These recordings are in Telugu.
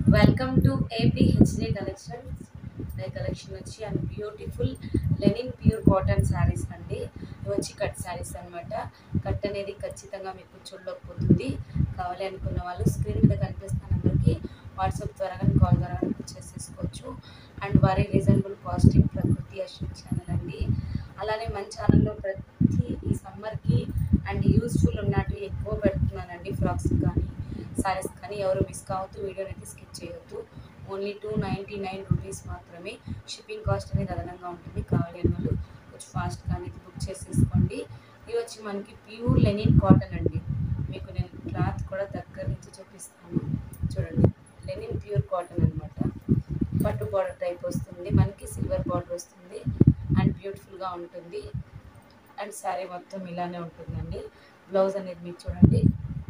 welcome to AP HD collections ఈ కలెక్షన్ వచ్చి and beautiful linen pure cotton saris అండి ఇవి వచ్చి కట్ శారీస్ అన్నమాట కట్ అనేది ఖచ్చితంగా మీకు కూర్చోలోకి పోతుంది కావాలి అనుకున్న వాళ్ళు స్క్రీన్ మీద కనిపిస్తున్న నెంబర్కి వాట్సాప్ ద్వారా కానీ కాల్ ద్వారా కానీ బుక్ చేసేసుకోవచ్చు అండ్ వారి రీజనబుల్ కాస్టింగ్ ప్రకృతి అశ్విన్ ఛానల్ అండి అలానే మన ఛానల్లో ప్రతి ఈ సమ్మర్కి అండ్ యూస్ఫుల్ ఉన్నట్టు ఎక్కువ పెడుతున్నానండి ఫ్రాక్స్ కానీ సారీస్ కానీ ఎవరు మిస్ కావద్దు వీడియోని అయితే స్కిప్ చేయొద్దు only two ninety nine rupees మాత్రమే షిప్పింగ్ కాస్ట్ అనేది అదనంగా ఉంటుంది కావాలి అని వాళ్ళు కొంచెం ఫాస్ట్గా అనేది బుక్ చేసేసుకోండి ఇవి వచ్చి మనకి ప్యూర్ లెనిన్ కాటన్ అండి మీకు నేను క్లాత్ కూడా దగ్గర నుంచి చూపిస్తాను చూడండి లెనిన్ ప్యూర్ కాటన్ అనమాట పట్టు బార్డర్ టైప్ వస్తుంది మనకి సిల్వర్ బార్డర్ వస్తుంది అండ్ బ్యూటిఫుల్గా ఉంటుంది అండ్ శారీ మొత్తం ఇలానే ఉంటుందండి బ్లౌజ్ అనేది మీకు చూడండి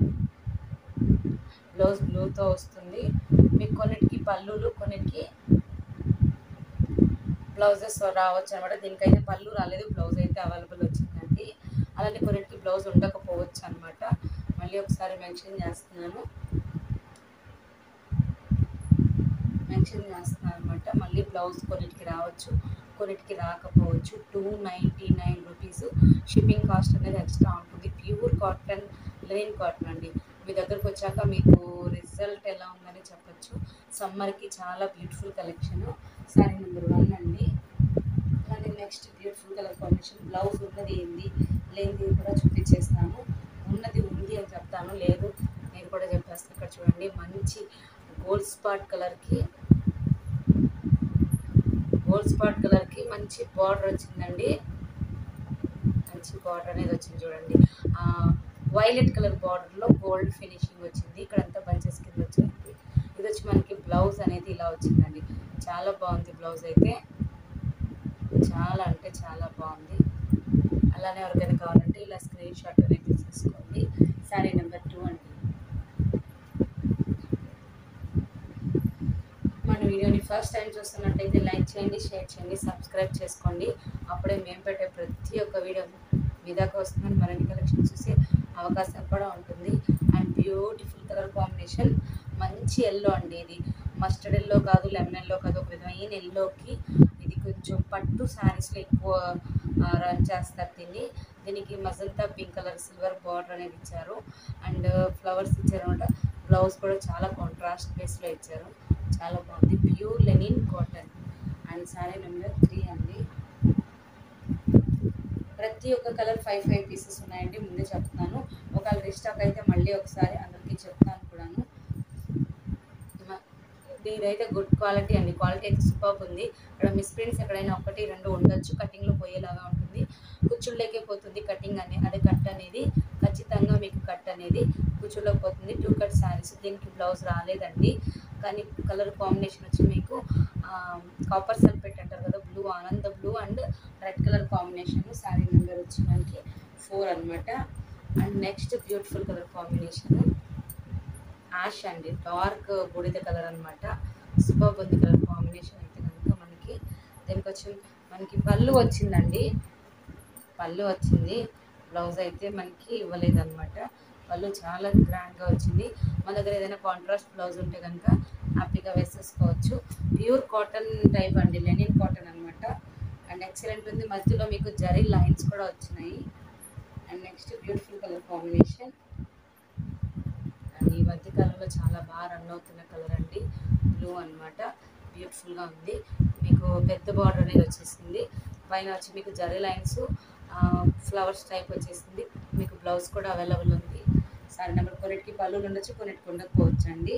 బ్లౌజ్ బ్లూతో వస్తుంది మీకు కొన్నిటికి పళ్ళులు కొన్నిటికి బ్లౌజెస్ రావచ్చు అనమాట దీనికైతే పళ్ళు రాలేదు బ్లౌజ్ అయితే అవైలబుల్ వచ్చిందండి అలానే కొన్నిటికి బ్లౌజ్ ఉండకపోవచ్చు అనమాట మళ్ళీ ఒకసారి మెన్షన్ చేస్తున్నాను మెన్షన్ చేస్తున్నాను అనమాట మళ్ళీ బ్లౌజ్ కొన్నిటికి రావచ్చు కొన్నిటికి రాకపోవచ్చు two ninety nine rupees shipping cost అనేది ఎక్స్ట్రా ఉంటుంది ప్యూర్ కాటన్ లెనిన్ కాటన్ అండి మీ దగ్గరకు వచ్చాక మీకు రిజల్ట్ ఎలా ఉందని చెప్పొచ్చు సమ్మర్కి చాలా beautiful collection sari number one అండి అలానే next beautiful colour combination blouse ఉన్నది ఏంది లేనిది కూడా చూపించేస్తాను ఉన్నది ఉంది అని చెప్తాను లేదు నేను కూడా చెప్పేస్తాను ఇక్కడ చూడండి మంచి గోల్డ్ స్పాట్ కలర్కి గోల్డ్ స్పాట్ కలర్కి మంచి బార్డర్ వచ్చిందండి మంచి బార్డర్ అనేది వచ్చింది చూడండి వైలెట్ కలర్ బార్డర్లో గోల్డ్ ఫినిషింగ్ వచ్చింది ఇక్కడ అంతా బంచెస్ కింద వచ్చింది ఇది వచ్చి మనకి బ్లౌజ్ అనేది ఇలా వచ్చిందండి చాలా బాగుంది బ్లౌజ్ అయితే చాలా అంటే చాలా బాగుంది అలానే ఎవరికైనా కావాలంటే ఇలా స్క్రీన్ షాట్ అనేది తీసేసుకోండి శారీ నెంబర్ టూ అండి మన వీడియోని ఫస్ట్ టైం చూస్తున్నట్టయితే లైక్ చేయండి షేర్ చేయండి సబ్స్క్రైబ్ చేసుకోండి అప్పుడే మేము పెట్టే ప్రతి ఒక్క వీడియో మీ దాకా వస్తుందని మరిన్ని కలెక్షన్ చూసే అవకాశం కూడా ఉంటుంది అండ్ బ్యూటిఫుల్ కలర్ కాంబినేషన్ మంచి ఎల్లో అండి ఇది మస్టర్డ్ ఎల్లో కాదు లెమన్ ఎల్లో కాదు ఒక విధమైన ఎల్లోకి ఇది కొంచెం పట్టు శారీస్లో ఎక్కువ రన్ చేస్తారు దీన్ని దీనికి magenta pink colour silver border అనేది ఇచ్చారు అండ్ ఫ్లవర్స్ ఇచ్చారు అనమాట బ్లౌజ్ కూడా చాలా కాంట్రాస్ట్ బేస్లో ఇచ్చారు చాలా బాగుంది pure linen cotton and sari number three అండి ప్రతి ఒక్క కలర్ ఫైవ్ ఫైవ్ పీసెస్ ఉన్నాయండి ముందే చెప్తున్నాను ఒకవేళ రీస్టాక్ అయితే మళ్ళీ ఒకసారి అందరికీ చెప్తాను కూడాను ఇదైతే గుడ్ క్వాలిటీ అండి క్వాలిటీ అయితే సూపర్ ఉంది ఇక్కడ మిస్ప్రింట్స్ ఎక్కడైనా ఒకటి రెండు ఉండొచ్చు కటింగ్లో పోయేలాగా ఉంటుంది కుచ్చుళ్ళకే పోతుంది కటింగ్ అనేది అదే కట్ అనేది ఖచ్చితంగా మీకు కట్ అనేది కుచ్చులో పోతుంది టూ కట్ శారీస్ దీనికి బ్లౌజ్ రాలేదండి కానీ కలర్ కాంబినేషన్ వచ్చి మీకు కాపర్ సల్ఫేట్ అంటారు కదా బ్లూ ఆనంద blue and red colour combination sari number వచ్చి మనకి ఫోర్ అనమాట and next beautiful colour combination ash అండి డార్క్ బూడిద కలర్ అనమాట సూపర్ ఉంది కలర్ కాంబినేషన్ అయితే కనుక మనకి దీనికి వచ్చి మనకి పళ్ళు వచ్చిందండి పళ్ళు వచ్చింది బ్లౌజ్ అయితే మనకి ఇవ్వలేదన్నమాట పళ్ళు చాలా గ్రాండ్గా వచ్చింది మన దగ్గర ఏదైనా కాంట్రాస్ట్ బ్లౌజ్ ఉంటే కనుక హ్యాపీగా వేసేసుకోవచ్చు ప్యూర్ కాటన్ టైప్ అండి లెనిన్ కాటన్ అనమాట అండ్ ఎక్సలెంట్ ఉంది మధ్యలో మీకు జరీ లైన్స్ కూడా వచ్చినాయి and next beautiful colour combination and ఈ మధ్య కాలంలో చాలా బాగా రన్ అవుతున్న కలర్ అండి బ్లూ అనమాట బ్యూటిఫుల్గా ఉంది మీకు పెద్ద బార్డర్ అనేది వచ్చేసింది పైన వచ్చి మీకు జరీ లైన్స్ ఫ్లవర్స్ టైప్ వచ్చేసింది మీకు బ్లౌజ్ కూడా అవైలబుల్ ఉంది సారీ నెంబర్ కొన్నిటికి పళ్ళులు ఉండొచ్చు కొన్నిటికి ఉండకపోవచ్చు అండి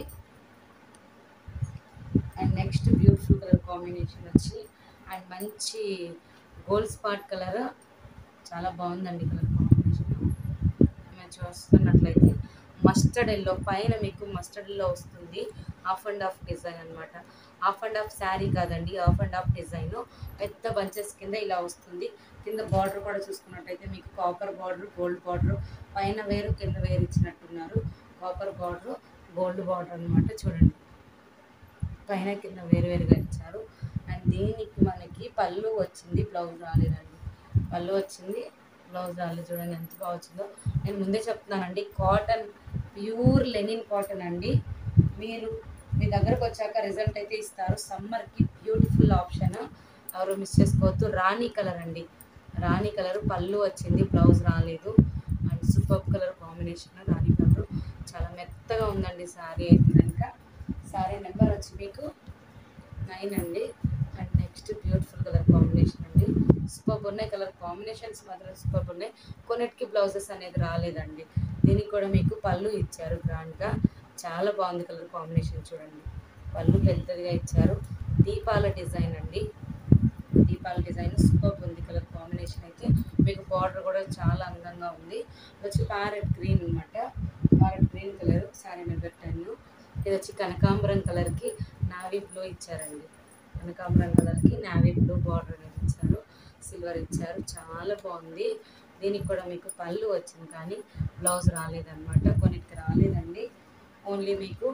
and next beautiful colour combination వచ్చి అండ్ మంచి గోల్డ్ స్పాట్ కలర్ చాలా బాగుందండి కలర్ కాంబినేషన్ మేము చూస్తున్నట్లయితే మస్టర్డ్ ఎల్లో పైన మీకు మస్టర్డ్ ఎల్లో వస్తుంది హాఫ్ అండ్ హాఫ్ డిజైన్ అనమాట హాఫ్ అండ్ హాఫ్ శారీ కాదండి హాఫ్ అండ్ హాఫ్ డిజైన్ పెద్ద బంచెస్ కింద ఇలా వస్తుంది కింద బార్డర్ కూడా చూసుకున్నట్టయితే మీకు కాపర్ బార్డర్ గోల్డ్ బార్డర్ పైన వేరు కింద వేరు ఇచ్చినట్టున్నారు కాపర్ బార్డర్ గోల్డ్ బార్డర్ అనమాట చూడండి పైన కింద వేరు వేరుగా ఇచ్చారు అండ్ దీనికి మనకి పళ్ళు వచ్చింది బ్లౌజ్ రాలేదండి పళ్ళు వచ్చింది బ్లౌజ్ రాలేదు చూడండి ఎంత బాగా వచ్చిందో నేను ముందే చెప్తున్నానండి కాటన్ ప్యూర్ లెనిన్ కాటన్ అండి మీరు మీ దగ్గరకు వచ్చాక రిజల్ట్ అయితే ఇస్తారు సమ్మర్కి బ్యూటిఫుల్ ఆప్షన్ ఎవరు మిస్ చేసుకోవద్దు రాణి కలర్ అండి రాణి కలర్ పళ్ళు వచ్చింది బ్లౌజ్ రాలేదు అండ్ సూపర్ కలర్ కాంబినేషన్ రాణి కలర్ చాలా మెత్తగా ఉందండి శారీ అయితే కనుక శారీ నెంబర్ వచ్చి మీకు నైన్ అండి and next beautiful colour combination అండి సూపర్ ఉన్నాయి కలర్ కాంబినేషన్స్ మాత్రం సూపర్ ఉన్నాయి కొన్నిటికి బ్లౌజెస్ అనేది రాలేదండి దీనికి కూడా మీకు పళ్ళు ఇచ్చారు గ్రాండ్గా చాలా బాగుంది కలర్ కాంబినేషన్ చూడండి పళ్ళు పెద్దదిగా ఇచ్చారు దీపాల డిజైన్ అండి దీపాల డిజైన్ సూపర్ ఉంది కలర్ కాంబినేషన్ అయితే మీకు బార్డర్ కూడా చాలా అందంగా ఉంది ఇది వచ్చి ప్యారెట్ గ్రీన్ అనమాట parrot green colour sari number ten ఇది వచ్చి కనకాంబరం కలర్కి నావీ బ్లూ ఇచ్చారండి కనకాంబరం కలర్కి నావీ బ్లూ బార్డర్ అనేది ఇచ్చారు సిల్వర్ ఇచ్చారు చాలా బాగుంది దీనికి కూడా మీకు పళ్ళు వచ్చింది కానీ బ్లౌజ్ రాలేదన్నమాట కొన్నిటికి రాలేదండి ఓన్లీ మీకు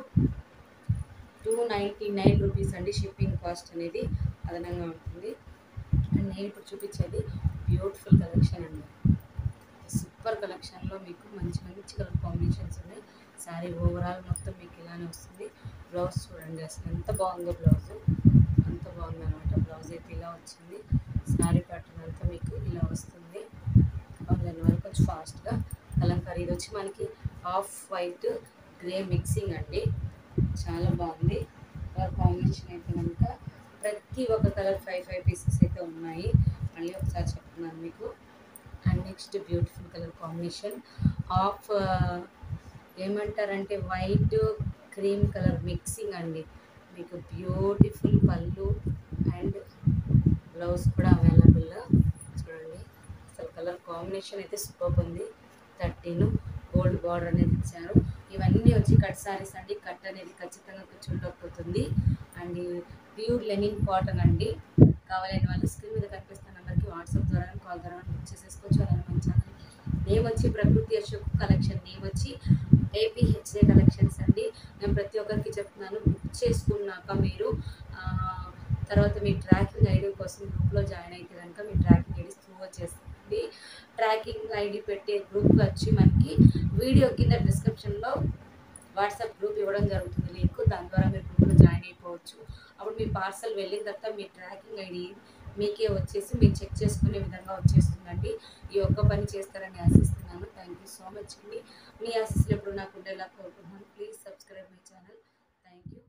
టూ నైంటీ నైన్ రూపీస్ అండి షిప్పింగ్ కాస్ట్ అనేది అదనంగా ఉంటుంది అండ్ నేను ఇప్పుడు చూపించేది బ్యూటిఫుల్ కలెక్షన్ అండి సూపర్ కలెక్షన్లో మీకు మంచి మంచి కలర్ కాంబినేషన్స్ ఉన్నాయి శారీ ఓవరాల్ మొత్తం మీకు ఇలానే వస్తుంది బ్లౌజ్ చూడండి అసలు ఎంత బాగుందో బ్లౌజ్ అంత బాగుంది అనమాట బ్లౌజ్ అయితే ఇలా వచ్చింది శారీ ప్యాటర్న్ అంతా మీకు ఇలా వస్తుంది ఆన్లైన్ వరకు కొంచెం ఫాస్ట్గా కలంకారీ ఇది వచ్చి మనకి ఆఫ్ వైట్ గ్రే మిక్సింగ్ అండి చాలా బాగుంది కలర్ కాంబినేషన్ అయితే కనుక ప్రతి ఒక్క కలర్ ఫైవ్ ఫైవ్ పీసెస్ అయితే ఉన్నాయి మళ్ళీ ఒకసారి చెప్తున్నాను మీకు and next beautiful colour combination of ఏమంటారంటే వైట్ క్రీమ్ కలర్ మిక్సింగ్ అండి మీకు బ్యూటిఫుల్ పళ్ళు అండ్ బ్లౌజ్ కూడా అవైలబుల్ చూడండి అసలు కలర్ కాంబినేషన్ అయితే సూపర్ ఉంది థర్టీన్ గోల్డ్ బార్డర్ అనేది ఇచ్చారు ఇవన్నీ వచ్చి కట్ సారీస్ అండి కట్ అనేది ఖచ్చితంగా కూర్చుండకపోతుంది అండ్ ప్యూర్ లెనిన్ కాటన్ అండి కావాలని వాళ్ళు స్క్రీన్ మీద కనిపిస్తున్న నెంబర్కి వాట్సాప్ ద్వారా కాల్ ద్వారా బుక్ చేసేసుకోవచ్చు అలానే మన ఛానల్ నేమ్ వచ్చి ప్రకృతి అశోక్ కలెక్షన్ నేమ్ వచ్చి ఏపీ హెచ్ఏ కలెక్షన్స్ అండి నేను ప్రతి ఒక్కరికి చెప్తున్నాను బుక్ చేసుకున్నాక మీరు ఆ, తర్వాత మీ ట్రాకింగ్ ఐడి కోసం గ్రూప్లో జాయిన్ అయితే కనుక మీ ట్రాకింగ్ ఐడి త్రూ వచ్చేస్తుంది ట్రాకింగ్ ఐడి పెట్టే గ్రూప్ వచ్చి మనకి వీడియో కింద డిస్క్రిప్షన్లో వాట్సాప్ గ్రూప్ ఇవ్వడం జరుగుతుంది లింక్ దాని ద్వారా మీరు గ్రూప్లో జాయిన్ అయిపోవచ్చు అప్పుడు మీ పార్సల్ వెళ్ళిన తర్వాత మీ ట్రాకింగ్ ఐడి మీకే వచ్చేసి మీరు చెక్ చేసుకునే విధంగా వచ్చేస్తుందండి ఈ ఒక్క పని చేస్తారని ఆశిస్తున్నాను థ్యాంక్ యూ సో మచ్ అండి మీ ఆశీస్సులు ఎప్పుడు నాకు ఉండేలా కోరుకుంటున్నాను please subscribe my channel thank you